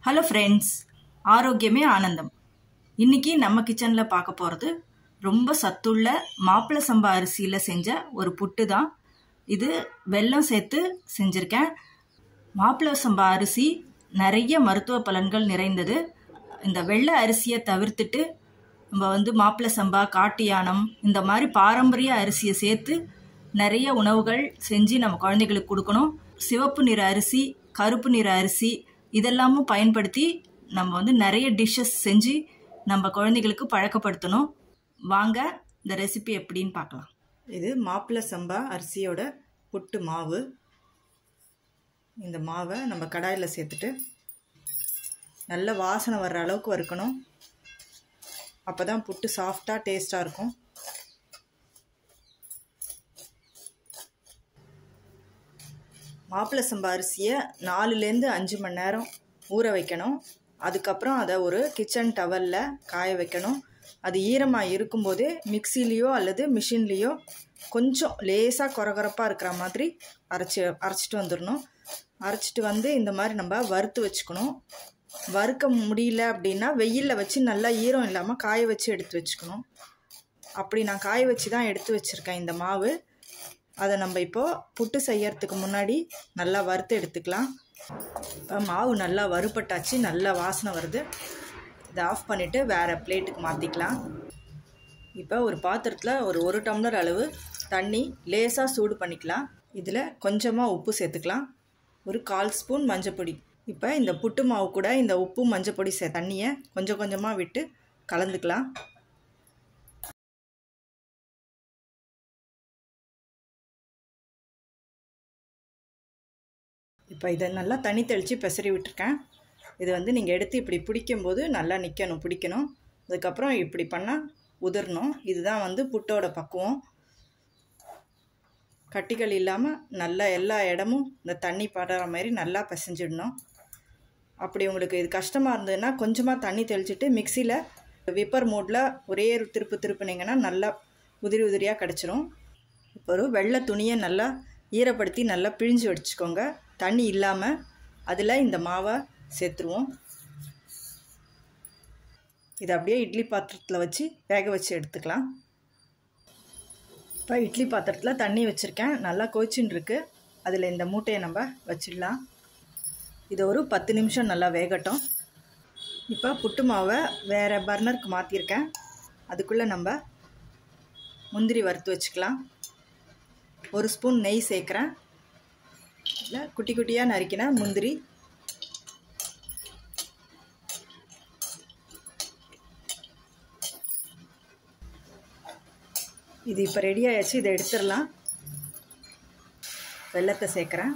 hello friends ஆரோக்கியமே ஆனந்தம் இன்னைக்கு நம்ம கிச்சனில் பார்க்க போகிறது ரொம்ப சத்துள்ள மாப்பிள்ளை சம்பா அரிசியில் செஞ்ச ஒரு புட்டு தான் இது வெல்லம் சேர்த்து செஞ்சுருக்கேன் மாப்பிள்ளை சம்பா அரிசி நிறைய மருத்துவ பலன்கள் நிறைந்தது இந்த வெள்ளை அரிசியை தவிர்த்துட்டு நம்ம வந்து மாப்பிள்ளை சம்பா காட்டு யானம் இந்த மாதிரி பாரம்பரிய அரிசியை சேர்த்து நிறைய உணவுகள் செஞ்சு நம்ம குழந்தைகளுக்கு கொடுக்கணும் சிவப்பு நிற அரிசி கருப்பு நிற அரிசி இதெல்லாமும் பயன்படுத்தி நம்ம வந்து நிறைய டிஷ்ஷஸ் செஞ்சு நம்ம குழந்தைகளுக்கு பழக்கப்படுத்தணும் வாங்க இந்த ரெசிபி எப்படின்னு பார்க்கலாம் இது மாப்பிள்ளை சம்பா அரிசியோட புட்டு மாவு இந்த மாவை நம்ம கடாயில் சேர்த்துட்டு நல்ல வாசனை வர்ற அளவுக்கு வறுக்கணும் அப்போ தான் புட்டு சாஃப்டாக டேஸ்ட்டாக இருக்கும் மாப்பிள்ளை சம்பா அரிசியை நாலுலேருந்து அஞ்சு மணி நேரம் ஊற வைக்கணும் அதுக்கப்புறம் அதை ஒரு கிச்சன் டவலில் காய வைக்கணும் அது ஈரமாக இருக்கும்போதே மிக்சிலேயோ அல்லது மிஷின்லேயோ கொஞ்சம் லேசாக குறகுறப்பாக இருக்கிற மாதிரி அரைச்சி அரைச்சிட்டு வந்துடணும் அரைச்சிட்டு வந்து இந்த மாதிரி நம்ம வறுத்து வச்சுக்கணும் வறுக்க முடியல அப்படின்னா வெயிலில் வச்சு நல்லா ஈரம் இல்லாமல் காய வச்சு எடுத்து வச்சுக்கணும் அப்படி நான் காய வச்சு தான் எடுத்து வச்சுருக்கேன் இந்த மாவு அதை நம்ம இப்போது புட்டு செய்யறதுக்கு முன்னாடி நல்லா வறுத்து எடுத்துக்கலாம் இப்போ மாவு நல்லா வறுப்பட்டாச்சு நல்லா வாசனை வருது இதை ஆஃப் பண்ணிவிட்டு வேறு பிளேட்டுக்கு மாற்றிக்கலாம் இப்போ ஒரு பாத்திரத்தில் ஒரு ஒரு டம்ளர் அளவு தண்ணி லேசாக சூடு பண்ணிக்கலாம் இதில் கொஞ்சமாக உப்பு சேர்த்துக்கலாம் ஒரு கால் ஸ்பூன் மஞ்சப்பொடி இப்போ இந்த புட்டு மாவு கூட இந்த உப்பு மஞ்சப்பொடி சே தண்ணியை கொஞ்சம் கொஞ்சமாக விட்டு கலந்துக்கலாம் இப்போ இதை நல்லா தண்ணி தெளித்து பெசரி விட்டுருக்கேன் இது வந்து நீங்கள் எடுத்து இப்படி பிடிக்கும்போது நல்லா நிற்கணும் பிடிக்கணும் அதுக்கப்புறம் இப்படி பண்ணால் உதிரணும் இதுதான் வந்து புட்டோட பக்குவம் கட்டிகள் இல்லாமல் நல்லா எல்லா இடமும் இந்த தண்ணி படுற மாதிரி நல்லா பிசைஞ்சிடணும் அப்படி உங்களுக்கு இது கஷ்டமாக இருந்ததுன்னா கொஞ்சமாக தண்ணி தெளிச்சிட்டு மிக்சியில் விப்பர் மோடில் ஒரே ஒரு திருப்பு திருப்புனீங்கன்னா நல்லா உதிரி உதிரியாக கிடச்சிரும் இப்போ ஒரு வெள்ளை துணியை நல்லா ஈரப்படுத்தி நல்லா பிழிஞ்சு வச்சுக்கோங்க தண்ணி இல்லாமல் அதில் இந்த மாவை சேர்த்துருவோம் இதை அப்படியே இட்லி பாத்திரத்தில் வச்சு வேக வச்சு எடுத்துக்கலாம் இப்போ இட்லி பாத்திரத்தில் தண்ணி வச்சுருக்கேன் நல்லா கொதிச்சுன்னு இருக்குது அதில் இந்த மூட்டையை நம்ம வச்சிடலாம் இது ஒரு பத்து நிமிஷம் நல்லா வேகட்டும் இப்போ புட்டு மாவை வேறு பர்னருக்கு மாற்றிருக்கேன் அதுக்குள்ளே நம்ம முந்திரி வறுத்து வச்சுக்கலாம் ஒரு ஸ்பூன் நெய் சேர்க்குறேன் இதில் குட்டி குட்டியாக நறுக்கின முந்திரி இது இப்போ ரெடி ஆயாச்சு இதை எடுத்துடலாம் வெள்ளத்தை சேர்க்குறேன்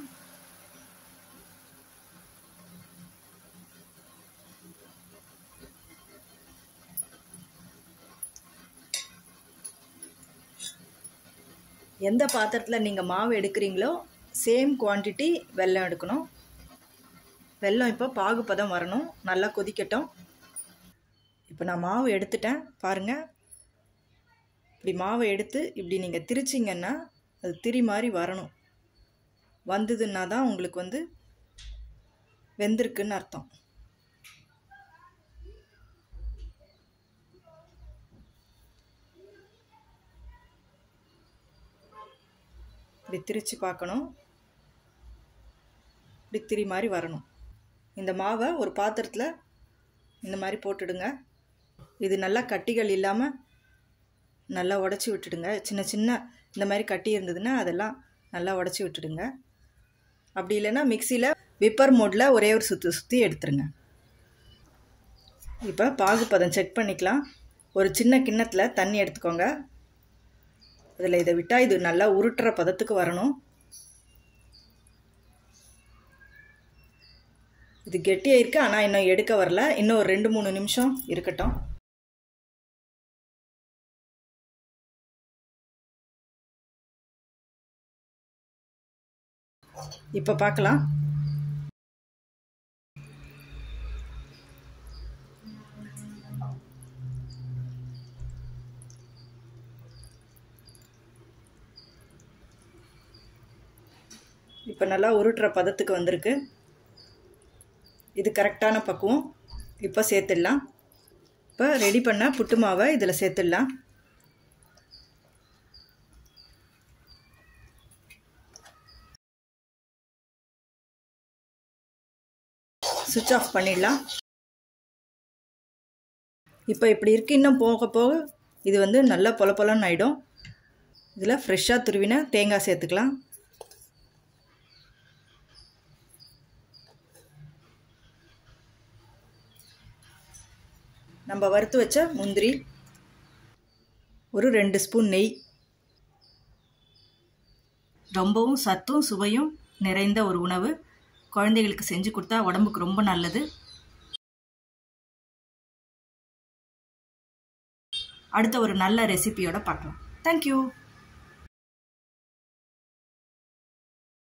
எந்த பாத்திரத்தில் நீங்கள் மாவு எடுக்கிறீங்களோ சேம் குவான்டிட்டி வெல்லம் எடுக்கணும் வெல்லம் இப்போ பாகுப்பதம் வரணும் நல்லா கொதிக்கட்டும் இப்போ நான் மாவு எடுத்துட்டேன் பாருங்கள் இப்படி மாவை எடுத்து இப்படி நீங்கள் திரிச்சிங்கன்னா அது திரி மாதிரி வரணும் வந்ததுன்னா தான் உங்களுக்கு வந்து வெந்திருக்குன்னு அர்த்தம் இப்படி திரிச்சு பார்க்கணும் இப்படி திரி மாதிரி வரணும் இந்த மாவை ஒரு பாத்திரத்தில் இந்த மாதிரி போட்டுடுங்க இது நல்லா கட்டிகள் இல்லாமல் நல்லா உடச்சி விட்டுடுங்க சின்ன சின்ன இந்த மாதிரி கட்டி இருந்ததுன்னா அதெல்லாம் நல்லா உடச்சி விட்டுடுங்க அப்படி இல்லைன்னா மிக்சியில் விப்பர் மோடில் ஒரே ஒரு சுற்றி சுற்றி எடுத்துருங்க இப்போ பாகுப்பதம் செக் பண்ணிக்கலாம் ஒரு சின்ன கிண்ணத்தில் தண்ணி எடுத்துக்கோங்க இதில் இதை விட்டால் இது நல்லா உருட்டுற பதத்துக்கு வரணும் இது கெட்டியாக இருக்குது ஆனால் இன்னும் எடுக்க வரல இன்னும் ஒரு ரெண்டு மூணு நிமிஷம் இருக்கட்டும் இப்போ பார்க்கலாம் இப்போ நல்லா உருட்டுற பதத்துக்கு வந்திருக்கு இது கரெக்டான பக்குவம் இப்போ சேர்த்துடலாம் இப்போ ரெடி பண்ண புட்டு மாவை இதில் சேர்த்துடலாம் சுவிட்ச் ஆஃப் பண்ணிடலாம் இப்போ இப்படி இருக்கு இன்னும் போக போக இது வந்து நல்லா பொல பொலன்னு ஆகிடும் இதில் ஃப்ரெஷ்ஷாக துருவின தேங்காய் சேர்த்துக்கலாம் நம்ம வறுத்து வச்ச முந்திரி ஒரு ரெண்டு ஸ்பூன் நெய் ரொம்பவும் சத்தும் சுவையும் நிறைந்த ஒரு உணவு குழந்தைகளுக்கு செஞ்சு கொடுத்தா உடம்புக்கு ரொம்ப நல்லது அடுத்த ஒரு நல்ல ரெசிபியோட பார்க்கலாம் தேங்க்யூ